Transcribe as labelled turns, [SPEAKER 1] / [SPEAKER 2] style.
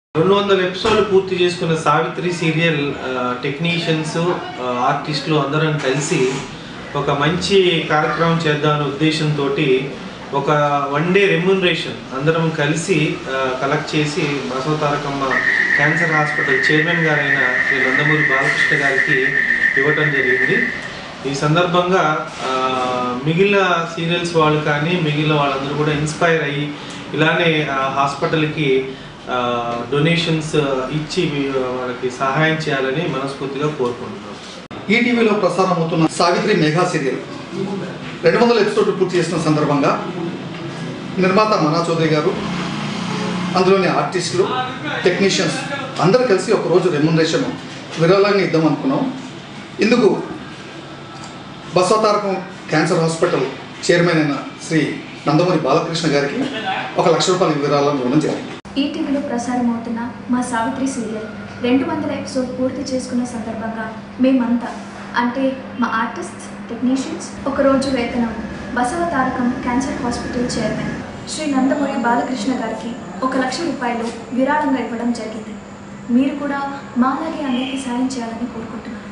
[SPEAKER 1] రెండు వందల ఎపిసోడ్లు పూర్తి చేసుకున్న సావిత్రి సీరియల్ టెక్నీషియన్స్ ఆర్టిస్టులు అందరం కలిసి ఒక మంచి కార్యక్రమం చేద్దామనే ఉద్దేశంతో ఒక వన్ డే రెమ్యునరేషన్ అందరం కలిసి కలెక్ట్ చేసి బసవతారకమ్మ క్యాన్సర్ హాస్పిటల్ చైర్మన్ గారైన శ్రీ నందమూరి బాలకృష్ణ గారికి ఇవ్వటం జరిగింది ఈ సందర్భంగా ఆ, మిగిలిన సీరియల్స్ వాళ్ళు కానీ మిగిలిన వాళ్ళందరూ కూడా ఇన్స్పైర్ అయ్యి ఇలానే ఆ హాస్పిటల్కి డొనేషన్స్ ఇచ్చి మీ- వాళ్ళకి సహాయం చేయాలని మనస్ఫూర్తిగా కోరుకుంటున్నాం
[SPEAKER 2] ఈటీవీలో ప్రసారం అవుతున్న సావిత్రి మెగా సీరియల్ రెండు వందల ఎపిసోడ్లు పూర్తి చేసిన సందర్భంగా నిర్మాత మనా చౌదరి గారు అందులోని ఆర్టిస్టులు టెక్నీషియన్స్ అందరూ కలిసి ఒకరోజు రెమ్యునరేషన్ విరాళాన్ని ఇద్దాం అనుకున్నాం ఇందుకు బసవతారకం క్యాన్సర్ హాస్పిటల్ చైర్మన్ అయిన శ్రీ నందమూరి బాలకృష్ణ గారికి ఒక లక్ష రూపాయల విరాళాలు ఇవ్వడం జరిగింది
[SPEAKER 3] ఈటీవీలో ప్రసారమవుతున్న మా సావిత్రి సీరియల్ రెండు వందల ఎపిసోడ్ పూర్తి చేసుకున్న సందర్భంగా మేమంతా అంటే మా ఆర్టిస్ట్స్ టెక్నీషియన్స్ ఒకరోజు వేతనం Basava Tarakam cancer hospital chairman Shri Nandamuri Balakrishna గారికి ఒక లక్ష రూపాయలు విరాళంగా ఇవ్వడం జరిగింది మీరు కూడా మాలాగే అందరికీ సాయం చేయాలని కోరుకుంటున్నాను